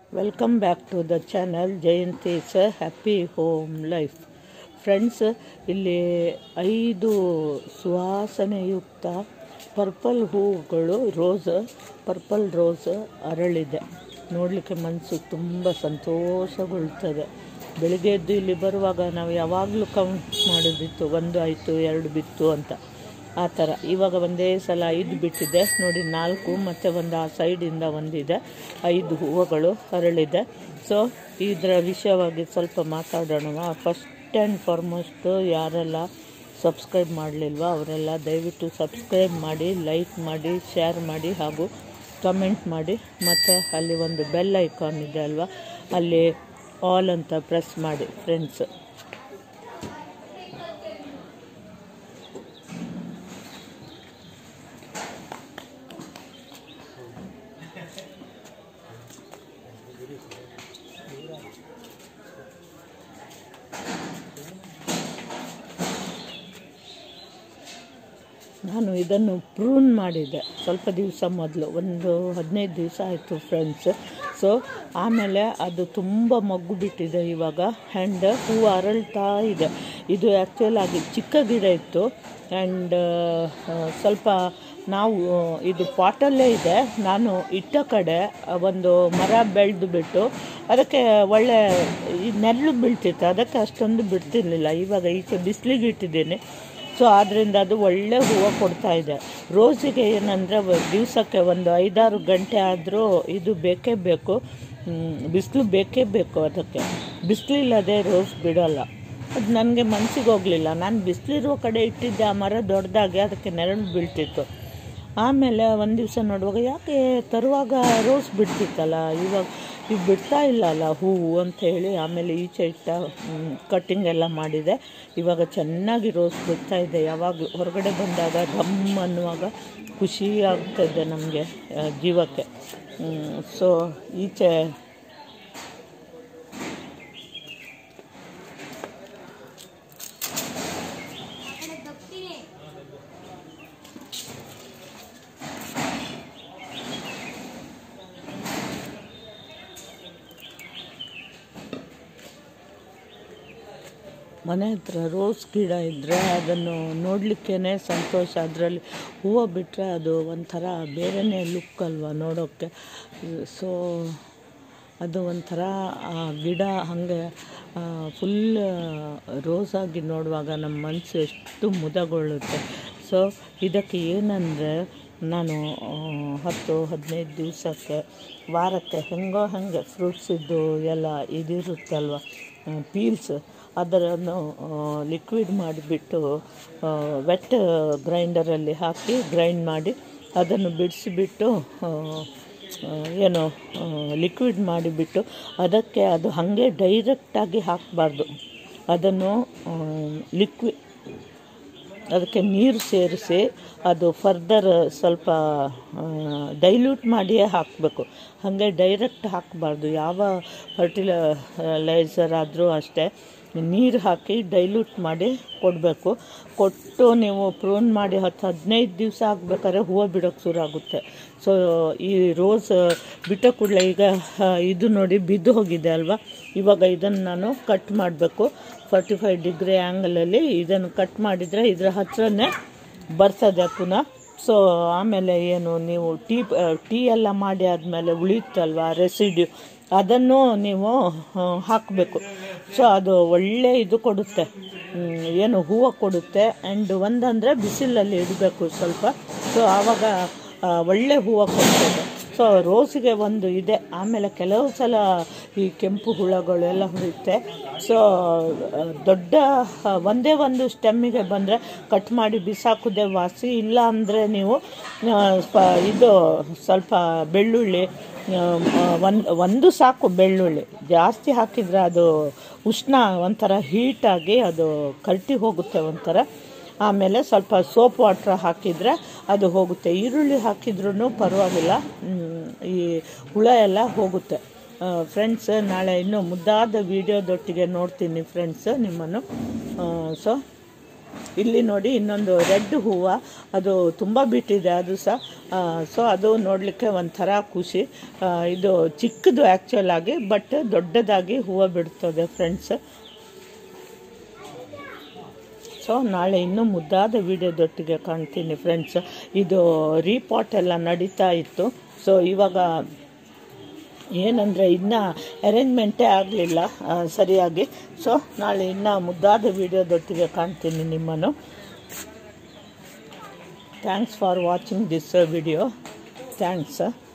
welcome back to the channel Jayanthi's happy home life friends ಇಲ್ಲಿ ಐದು ಸುವಾಸನೆಯುಕ್ತ ಪರ್ಪಲ್ ಹೂವುಗಳು ರೋಸ್ ಪರ್ಪಲ್ ರೋಸ್ ಅರಳಿದೆ ನೋಡಲಿಕ್ಕೆ ಮನಸ್ಸು ತುಂಬ ಸಂತೋಷಗೊಳ್ತದೆ ಬೆಳಿಗ್ಗೆ ಎದ್ದು ಇಲ್ಲಿ ಬರುವಾಗ ನಾವು ಯಾವಾಗಲೂ ಕೌಂಟ್ ಮಾಡೋದಿತ್ತು ಒಂದು ಆಯಿತು ಎರಡು ಬಿತ್ತು ಅಂತ ಆ ಥರ ಇವಾಗ ಒಂದೇ ಸಲ ಐದು ಬಿಟ್ಟಿದೆ ನೋಡಿ ನಾಲ್ಕು ಮತ್ತು ಒಂದು ಆ ಸೈಡಿಂದ ಒಂದಿದೆ ಐದು ಹೂವುಗಳು ಅರಳಿದೆ ಸೊ ಇದರ ವಿಷಯವಾಗಿ ಸ್ವಲ್ಪ ಮಾತಾಡೋಣ ಫಸ್ಟ್ ಆ್ಯಂಡ್ ಫಾರ್ಮೋಸ್ಟ್ ಯಾರೆಲ್ಲ ಸಬ್ಸ್ಕ್ರೈಬ್ ಮಾಡಲಿಲ್ವ ಅವರೆಲ್ಲ ದಯವಿಟ್ಟು ಸಬ್ಸ್ಕ್ರೈಬ್ ಮಾಡಿ ಲೈಕ್ ಮಾಡಿ ಶೇರ್ ಮಾಡಿ ಹಾಗೂ ಕಮೆಂಟ್ ಮಾಡಿ ಮತ್ತು ಅಲ್ಲಿ ಒಂದು ಬೆಲ್ ಐಕಾನ್ ಇದೆ ಅಲ್ವಾ ಅಲ್ಲಿ ಆಲ್ ಅಂತ ಪ್ರೆಸ್ ಮಾಡಿ ಫ್ರೆಂಡ್ಸ್ ನಾನು ಇದನ್ನು ಪ್ರೂನ್ ಮಾಡಿದ್ದೆ ಸ್ವಲ್ಪ ದಿವಸ ಮೊದಲು ಒಂದು ಹದಿನೈದು ದಿವಸ ಆಯಿತು ಫ್ರೆಂಡ್ಸ್ ಸೊ ಆಮೇಲೆ ಅದು ತುಂಬ ಮಗ್ಗು ಬಿಟ್ಟಿದೆ ಇವಾಗ ಆ್ಯಂಡ್ ಹೂವು ಅರಳ್ತಾ ಇದೆ ಇದು ಆ್ಯಕ್ಚುಲ್ ಆಗಿ ಚಿಕ್ಕ ಗಿಡ ಇತ್ತು ಆ್ಯಂಡ್ ಸ್ವಲ್ಪ ನಾವು ಇದು ಪಾಟಲ್ಲೇ ಇದೆ ನಾನು ಇಟ್ಟ ಕಡೆ ಒಂದು ಮರ ಬೆಳೆದು ಬಿಟ್ಟು ಅದಕ್ಕೆ ಒಳ್ಳೆ ಈ ನೆರಳು ಬೀಳ್ತಿತ್ತು ಅದಕ್ಕೆ ಅಷ್ಟೊಂದು ಬಿಡ್ತಿರ್ಲಿಲ್ಲ ಇವಾಗ ಈಚೆ ಬಿಸಿಲಿಗೆ ಇಟ್ಟಿದ್ದೀನಿ ಸೊ ಆದ್ದರಿಂದ ಅದು ಒಳ್ಳೆ ಹೂವು ಕೊಡ್ತಾ ಇದೆ ರೋಸಿಗೆ ಏನಂದರೆ ದಿವಸಕ್ಕೆ ಒಂದು ಐದಾರು ಗಂಟೆ ಆದರೂ ಇದು ಬೇಕೇ ಬೇಕು ಬಿಸಿಲು ಬೇಕೇ ಬೇಕು ಅದಕ್ಕೆ ಬಿಸಿಲಿಲ್ಲದೆ ರೋಸ್ ಬಿಡೋಲ್ಲ ಅದು ನನಗೆ ಮನಸ್ಸಿಗೆ ಹೋಗಲಿಲ್ಲ ನಾನು ಬಿಸಿಲಿರೋ ಕಡೆ ಇಟ್ಟಿದ್ದೆ ಆ ಮರ ದೊಡ್ಡದಾಗಿ ಅದಕ್ಕೆ ನೆರಳು ಬೀಳ್ತಿತ್ತು ಆಮೇಲೆ ಒಂದು ದಿವಸ ನೋಡುವಾಗ ಯಾಕೆ ತರುವಾಗ ರೋಸ್ ಬಿಡ್ತಿತ್ತಲ್ಲ ಇವಾಗ ಈಗ ಬಿಡ್ತಾ ಇಲ್ಲ ಅಲ್ಲ ಹೂವು ಅಂತ ಹೇಳಿ ಆಮೇಲೆ ಈಚೆ ಇಟ್ಟ ಕಟ್ಟಿಂಗ್ ಎಲ್ಲ ಮಾಡಿದೆ ಇವಾಗ ಚೆನ್ನಾಗಿ ರೋಸ್ ಬಿಡ್ತಾ ಇದೆ ಯಾವಾಗಲೂ ಹೊರಗಡೆ ಬಂದಾಗ ಘಮ್ ಅನ್ನುವಾಗ ಖುಷಿ ಆಗ್ತದೆ ನಮಗೆ ಜೀವಕ್ಕೆ ಸೊ ಈಚೆ ಮನೆ ಹತ್ರ ರೋಸ್ ಗಿಡ ಇದ್ದರೆ ಅದನ್ನು ನೋಡಲಿಕ್ಕೇ ಸಂತೋಷ ಅದರಲ್ಲಿ ಹೂವು ಬಿಟ್ಟರೆ ಅದು ಒಂಥರ ಬೇರೆಯೇ ಲುಕ್ ಅಲ್ವಾ ನೋಡೋಕ್ಕೆ ಸೊ ಅದು ಒಂಥರ ಆ ಗಿಡ ಹಾಗೆ ಫುಲ್ ರೋಸಾಗಿ ನೋಡುವಾಗ ನಮ್ಮ ಮನಸ್ಸು ಎಷ್ಟು ಮುದಗೊಳ್ಳುತ್ತೆ ಸೊ ಇದಕ್ಕೆ ಏನಂದರೆ ನಾನು ಹತ್ತು ಹದಿನೈದು ದಿವಸಕ್ಕೆ ವಾರಕ್ಕೆ ಹೆಂಗೋ ಹಾಗೆ ಫ್ರೂಟ್ಸಿದ್ದು ಎಲ್ಲ ಇದಿರುತ್ತಲ್ವ ಪೀಲ್ಸ್ ಅದನ್ನು ಲಿಕ್ವಿಡ್ ಮಾಡಿಬಿಟ್ಟು ವೆಟ್ ಗ್ರೈಂಡರಲ್ಲಿ ಹಾಕಿ ಗ್ರೈಂಡ್ ಮಾಡಿ ಅದನ್ನು ಬಿಡಿಸಿಬಿಟ್ಟು ಏನು ಲಿಕ್ವಿಡ್ ಮಾಡಿಬಿಟ್ಟು ಅದಕ್ಕೆ ಅದು ಹಾಗೆ ಡೈರೆಕ್ಟಾಗಿ ಹಾಕಬಾರ್ದು ಅದನ್ನು ಲಿಕ್ವಿ ಅದಕ್ಕೆ ನೀರು ಸೇರಿಸಿ ಅದು ಫರ್ದರ್ ಸ್ವಲ್ಪ ಡೈಲ್ಯೂಟ್ ಮಾಡಿಯೇ ಹಾಕಬೇಕು ಹಾಗೆ ಡೈರೆಕ್ಟ್ ಹಾಕಬಾರ್ದು ಯಾವ ಫರ್ಟಿಲೈಸರ್ ಆದರೂ ಅಷ್ಟೇ ನೀರು ಹಾಕಿ ಡೈಲ್ಯೂಟ್ ಮಾಡಿ ಕೊಡಬೇಕು ಕೊಟ್ಟು ನೀವು ಪ್ರೂನ್ ಮಾಡಿ ಹತ್ತು ಹದಿನೈದು ದಿವಸ ಆಗಬೇಕಾದ್ರೆ ಹೂವು ಬಿಡೋಕ್ಕೆ ಶುರು ಆಗುತ್ತೆ ಸೊ ಈ ರೋಸ್ ಬಿಟ್ಟ ಕೂಡಲೇ ಈಗ ಇದು ನೋಡಿ ಬಿದ್ದು ಹೋಗಿದೆ ಅಲ್ವಾ ಇವಾಗ ಇದನ್ನು ನಾನು ಕಟ್ ಮಾಡಬೇಕು ಫಾರ್ಟಿ ಫೈವ್ ಡಿಗ್ರಿ ಆ್ಯಂಗಲಲ್ಲಿ ಇದನ್ನು ಕಟ್ ಮಾಡಿದರೆ ಇದರ ಹತ್ರನೇ ಬರ್ತದೆ ಪುನಃ ಸೊ ಆಮೇಲೆ ಏನು ನೀವು ಟೀ ಟೀ ಎಲ್ಲ ಮಾಡಿ ಆದಮೇಲೆ ಉಳಿಯುತ್ತಲ್ವ ರೆಸಿಡ್ಯೂ ಅದನ್ನು ನೀವು ಹಾಕಬೇಕು ಸೊ ಅದು ಒಳ್ಳೆ ಇದು ಕೊಡುತ್ತೆ ಏನು ಹೂವು ಕೊಡುತ್ತೆ ಆ್ಯಂಡ್ ಒಂದಂದರೆ ಬಿಸಿಲಲ್ಲಿ ಇಡಬೇಕು ಸ್ವಲ್ಪ ಸೊ ಆವಾಗ ಒಳ್ಳೆ ಹೂವು ಕೊಡ್ತದೆ ಸೊ ರೋಸಿಗೆ ಒಂದು ಇದೆ ಆಮೇಲೆ ಕೆಲವು ಸಲ ಈ ಕೆಂಪು ಹುಳಗಳು ಎಲ್ಲ ಹುಡುತ್ತೆ ಸೊ ದೊಡ್ಡ ಒಂದೇ ಒಂದು ಸ್ಟೆಮ್ಮಿಗೆ ಬಂದರೆ ಕಟ್ ಮಾಡಿ ಬಿಸಾಕೋದೇ ವಾಸಿ ಇಲ್ಲ ಅಂದರೆ ನೀವು ಇದು ಸ್ವಲ್ಪ ಬೆಳ್ಳುಳ್ಳಿ ಒಂದು ಒಂದು ಸಾಕು ಬೆಳ್ಳುಳ್ಳಿ ಜಾಸ್ತಿ ಹಾಕಿದರೆ ಅದು ಉಷ್ಣ ಒಂಥರ ಹೀಟಾಗಿ ಅದು ಕರ್ಟಿ ಹೋಗುತ್ತೆ ಒಂಥರ ಆಮೇಲೆ ಸ್ವಲ್ಪ ಸೋಪ್ ವಾಟ್ರ್ ಹಾಕಿದರೆ ಅದು ಹೋಗುತ್ತೆ ಈರುಳ್ಳಿ ಹಾಕಿದ್ರೂ ಪರವಾಗಿಲ್ಲ ಈ ಹುಳ ಎಲ್ಲ ಹೋಗುತ್ತೆ ಫ್ರೆಂಡ್ಸ್ ನಾಳೆ ಇನ್ನೂ ಮುದ್ದಾದ ವೀಡಿಯೋದೊಟ್ಟಿಗೆ ನೋಡ್ತೀನಿ ಫ್ರೆಂಡ್ಸ್ ನಿಮ್ಮನ್ನು ಸೊ ಇಲ್ಲಿ ನೋಡಿ ಇನ್ನೊಂದು ರೆಡ್ ಹೂವು ಅದು ತುಂಬ ಬಿಟ್ಟಿದೆ ಅದು ಸಹ ಸೊ ಅದು ನೋಡಲಿಕ್ಕೆ ಒಂಥರ ಖುಷಿ ಆ, ಇದು ಚಿಕ್ಕದು ಆ್ಯಕ್ಚುಲ್ ಆಗಿ ಬಟ್ ದೊಡ್ಡದಾಗಿ ಹೂವು ಬಿಡ್ತದೆ ಫ್ರೆಂಡ್ಸ್ ಸೊ ನಾಳೆ ಇನ್ನೂ ಮುದ್ದಾದ ವಿಡಿಯೋದೊಟ್ಟಿಗೆ ಕಾಣ್ತೀನಿ ಫ್ರೆಂಡ್ಸ್ ಇದು ರೀಪಾಟ್ ಎಲ್ಲ ನಡೀತಾ ಇತ್ತು ಸೊ ಇವಾಗ ಏನಂದರೆ ಇನ್ನೂ ಅರೇಂಜ್ಮೆಂಟೇ ಆಗಲಿಲ್ಲ ಸರಿಯಾಗಿ ಸೊ ನಾಳೆ ಇನ್ನೂ ಮುದ್ದಾದ ವಿಡಿಯೋದೊಟ್ಟಿಗೆ ಕಾಣ್ತೀನಿ ನಿಮ್ಮನ್ನು thanks for watching this video thanks